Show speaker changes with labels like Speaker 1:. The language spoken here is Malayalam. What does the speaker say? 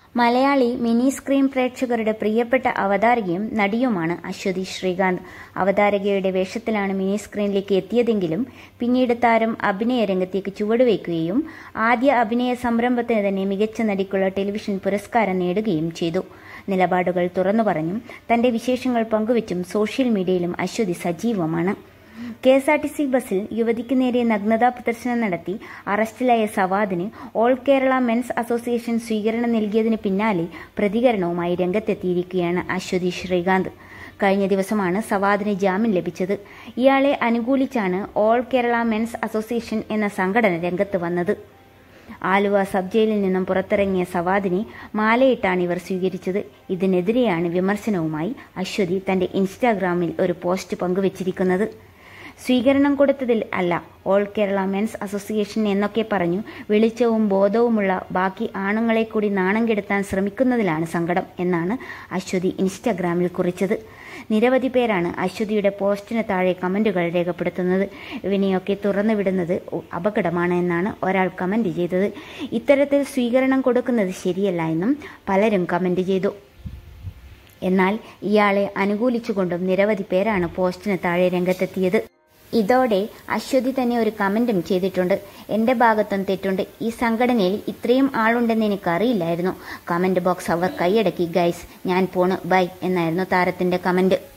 Speaker 1: മലയാളി മിനി സ്ക്രീൻ പ്രേക്ഷകരുടെ പ്രിയപ്പെട്ട അവതാരകയും നടിയുമാണ് അശ്വതി ശ്രീകാന്ത് അവതാരകയുടെ വേഷത്തിലാണ് മിനി സ്ക്രീനിലേക്ക് എത്തിയതെങ്കിലും പിന്നീട് താരം അഭിനയ രംഗത്തേക്ക് ചുവടുവയ്ക്കുകയും ആദ്യ അഭിനയ സംരംഭത്തിന് തന്നെ മികച്ച നടിക്കുള്ള ടെലിവിഷൻ പുരസ്കാരം നേടുകയും ചെയ്തു നിലപാടുകൾ തുറന്നു പറഞ്ഞും തന്റെ വിശേഷങ്ങൾ പങ്കുവച്ചും സോഷ്യൽ മീഡിയയിലും അശ്വതി സജീവമാണ് K S R T C ബസ്സിൽ യുവതിക്ക് നേരെ നഗ്നതാ പ്രദർശനം നടത്തി അറസ്റ്റിലായ സവാദിന് ഓൾ കേരള മെൻസ് അസോസിയേഷൻ സ്വീകരണം നൽകിയതിന് പിന്നാലെ പ്രതികരണവുമായി രംഗത്തെത്തിയിരിക്കുകയാണ് അശ്വതി ശ്രീകാന്ത് കഴിഞ്ഞ ദിവസമാണ് സവാദിന് ജാമ്യം ലഭിച്ചത് ഇയാളെ അനുകൂലിച്ചാണ് ഓൾ കേരള മെൻസ് അസോസിയേഷൻ എന്ന സംഘടന രംഗത്ത് വന്നത് ആലുവ സബ് ജയിലിൽ നിന്നും പുറത്തിറങ്ങിയ സവാദിനെ മാലയിട്ടാണ് ഇവർ സ്വീകരിച്ചത് ഇതിനെതിരെയാണ് വിമർശനവുമായി അശ്വതി തന്റെ ഇൻസ്റ്റാഗ്രാമിൽ ഒരു പോസ്റ്റ് പങ്കുവച്ചിരിക്കുന്നത് സ്വീകരണം കൊടുത്തതിൽ അല്ല ഓൾ കേരള മെൻസ് അസോസിയേഷൻ എന്നൊക്കെ പറഞ്ഞു വെളിച്ചവും ബോധവുമുള്ള ബാക്കി ആണുങ്ങളെ കൂടി നാണം കെടുത്താൻ ശ്രമിക്കുന്നതിലാണ് സങ്കടം എന്നാണ് അശ്വതി ഇൻസ്റ്റാഗ്രാമിൽ കുറിച്ചത് നിരവധി പേരാണ് അശ്വതിയുടെ പോസ്റ്റിന് താഴെ കമന്റുകൾ രേഖപ്പെടുത്തുന്നത് ഇവനെയൊക്കെ തുറന്നുവിടുന്നത് അപകടമാണ് എന്നാണ് ഒരാൾ കമന്റ് ചെയ്തത് ഇത്തരത്തിൽ സ്വീകരണം കൊടുക്കുന്നത് ശരിയല്ല എന്നും പലരും കമന്റ് ചെയ്തു എന്നാൽ ഇയാളെ അനുകൂലിച്ചുകൊണ്ടും നിരവധി പേരാണ് പോസ്റ്റിന് താഴെ രംഗത്തെത്തിയത് ഇതോടെ അശ്വതി തന്നെ ഒരു കമന്റും ചെയ്തിട്ടുണ്ട് എന്റെ ഭാഗത്തും തെറ്റുണ്ട് ഈ സംഘടനയിൽ ഇത്രയും ആളുണ്ടെന്ന് എനിക്കറിയില്ലായിരുന്നു കമന്റ് ബോക്സ് അവർ കൈയടക്കി ഗൈസ് ഞാൻ പോണ് ബൈ എന്നായിരുന്നു താരത്തിന്റെ കമന്റ്